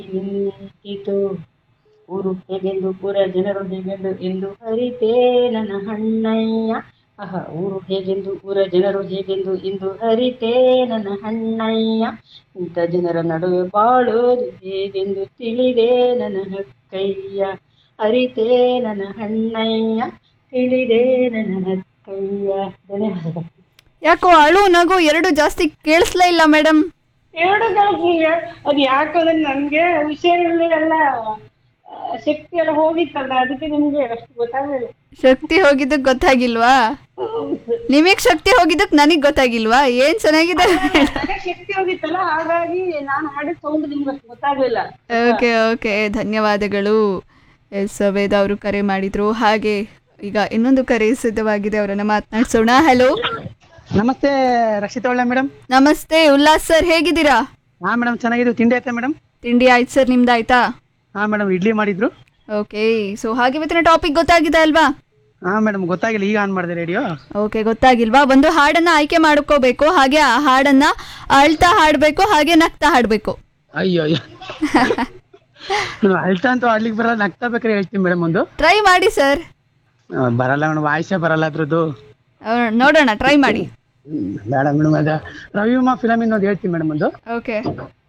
ನಿಂತಿತು ಊರು ಹೇಗೆಂದು ಊರ ಜನರು ಹೇಗೆಂದು ಎಂದು ಅರಿತೇ ನನ್ನ ಹಣ್ಣಯ್ಯ ಆಹ ಊರು ಹೇಗೆಂದು ಊರ ಜನರು ಹೇಗೆಂದು ಎಂದು ಅರಿತೇ ನನ್ನ ಹಣ್ಣಯ್ಯ ಇಂಥ ಜನರ ನಡುವೆ ಬಾಳೋದು ಹೇಗೆಂದು ತಿಳಿದೇ ನನ್ನ ಹಕ್ಕಯ್ಯ ಅರಿತೇ ನನ್ನ ಹಣ್ಣಯ್ಯ ತಿಳಿದೇ ನನ್ನ ಹಕ್ಕಯ್ಯ ಧನ್ಯವಾದಗಳು ಯಾಕೋ ಅಳು ನಗು ಎರಡು ಜಾಸ್ತಿ ಕೇಳಿಸ್ಲೇ ಇಲ್ಲ ಮೇಡಮ್ ಎರಡು ಅದು ಯಾಕಂದ್ರೆ ನನ್ಗೆ ವಿಷಯಗಳೆಲ್ಲ ಆ, ಶಕ್ತಿ ಎಲ್ಲ ಹೋಗಿತ್ತಲ್ಲ ಅದಕ್ಕೆ ನಿಮ್ಗೆ ಅಷ್ಟು ಗೊತ್ತಾಗಲಿಲ್ಲ ಶಕ್ತಿ ಹೋಗಿದ್ದಕ್ ಗೊತ್ತಾಗಿಲ್ವಾ ನಿಮಗ್ ಶಕ್ತಿ ಹೋಗಿದ್ದಕ್ ನನಗ್ ಗೊತ್ತಾಗಿಲ್ವಾ ಏನ್ ಚೆನ್ನಾಗಿದೆ ನನಗೆ ಶಕ್ತಿ ಹೋಗಿತ್ತಲ್ಲ ಹಾಗಾಗಿ ನಾನು ಹಾಡಿದ ಸೌಂಡ್ ನಿಮ್ಗೆ ಅಷ್ಟು ಗೊತ್ತಾಗಲಿಲ್ಲ ಓಕೆ ಓಕೆ ಧನ್ಯವಾದಗಳು ಎಸ್ ವೇದ ಅವರು ಕರೆ ಮಾಡಿದ್ರು ಹಾಗೆ ಈಗ ಇನ್ನೊಂದು ಕರೆ ಸಿದ್ಧವಾಗಿದೆ ಅವರನ್ನ ಮಾತನಾಡ್ಸೋಣ ಹಲೋ ನಮಸ್ತೆ ರಕ್ಷಿತಾ ಒಳ್ಳೆ ಮೇಡಮ್ ನಮಸ್ತೆ ಉಲ್ಲಾಸ್ ಸರ್ ಹೇಗಿದ್ದೀರಾ ಹಾ ಮೇಡಮ್ ಚೆನ್ನಾಗಿದ್ದೀವಿ ತಿಂಡಿ ಆಯ್ತಾ ಮೇಡಮ್ ತಿಂಡಿ ಆಯ್ತು ಸರ್ ನಿಮ್ದಾಯ್ತಾ ಹಾ ಮೇಡಮ್ ಇಡ್ಲಿ ಮಾಡಿದ್ರು ಓಕೆ ಸೊ ಹಾಗೆ ಇವತ್ತಿನ ಟಾಪಿಕ್ ಗೊತ್ತಾಗಿದೆ ಅಲ್ವಾ ಹಾ ಮೇಡಮ್ ಗೊತ್ತಾಗಿಲ್ಲ ಈಗ ಆನ್ ಮಾಡಿದೆ ರೇಡಿಯೋ ಓಕೆ ಗೊತ್ತಾಗಿಲ್ವಾ ಒಂದು ಹಾಡನ್ನ ಆಯ್ಕೆ ಮಾಡ್ಕೋಬೇಕು ಹಾಗೆ ಆ ಹಾಡನ್ನ ಅಳ್ತಾ ಹಾಡಬೇಕು ಹಾಗೆ ನಗ್ತಾ ಹಾಡಬೇಕು ಅಯ್ಯೋ ಅಯ್ಯೋ ನೀವು ಅಳ್ತಾ ಅಂತೂ ಆಡ್ಲಿಕ್ಕೆ ಬರಲ್ಲ ನಗ್ತಾ ಬೇಕಾದ್ರೆ ಹೇಳ್ತೀನಿ ಮೇಡಮ್ ಒಂದು ಟ್ರೈ ಮಾಡಿ ಸರ್ ಆ, ಬರಲ್ಲ ಮೇಡಮ್ ವಾಯ್ಸೇ ಬರಲ್ಲ ಅದ್ರದ್ದು ನೋಡೋಣ ಟ್ರೈ ಮಾಡಿ ಹ್ಮ್, ಬೇಡ ಮೇಡಮ್ ಅದ ರವಿಮಾ ಫಿಲಮ್ ಒಂದು ಹೇಳ್ತೀನಿ ಮೇಡಮ್ ಒಂದು ಓಕೆ